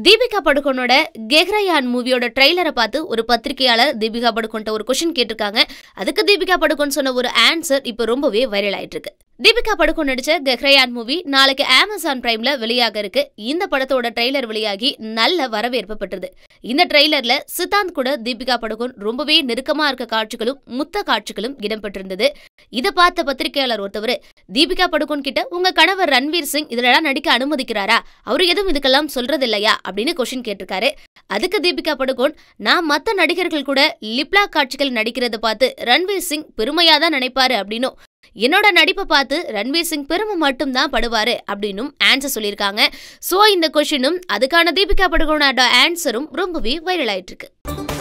தீபிகா படுகோனோட கெஹ்ரயான் மூவியோட ட்ரெய்லரை பார்த்து ஒரு பத்திரிகையாளர் தீபிகா படுகோன்ட்ட ஒரு கொஷின் கேட்டிருக்காங்க அதுக்கு தீபிகா படுகோன் சொன்ன ஒரு ஆன்சர் இப்போ ரொம்பவே வைரல் ஆயிட்டு இருக்கு தீபிகா படுகோன் நடிச்ச கெஹ்ரயான் மூவி நாளைக்கு அமேசான் பிரைம்ல வெளியாக இருக்கு இந்த படத்தோட ட்ரெய்லர் வெளியாகி நல்ல வரவேற்பு பெற்றது இந்த ட்ரெய்லர்ல சித்தாந்த் கூட தீபிகா படுகோன் ரொம்பவே நெருக்கமா இருக்க காட்சிகளும் முத்த காட்சிகளும் இடம்பெற்றிருந்தது இதை பார்த்த பத்திரிகையாளர் ஒருத்தவர் தீபிகா படுகோன் கிட்ட உங்க கணவர் ரன்வீர் சிங் இதுலலாம் நடிக்க அனுமதிக்கிறாரா அவரு எதுவும் இதுக்கெல்லாம் சொல்றது இல்லையா அப்படின்னு கொஷின் கேட்டிருக்காரு அதுக்கு தீபிகா படுகோன் நான் மத்த நடிகர்கள் கூட லிப்லா காட்சிகள் நடிக்கிறத பார்த்து ரன்வீர் சிங் பெருமையா தான் நினைப்பாரு அப்படின்னும் என்னோட நடிப்பை பார்த்து ரன்வீர் சிங் பெருமை மட்டும் தான் படுவாரு அப்படின்னும் ஆன்சர் சொல்லியிருக்காங்க சோ இந்த கொஷினும் அதுக்கான தீபிகா படுகோனோட ஆன்சரும் ரொம்பவே வைரல் ஆயிட்டு இருக்கு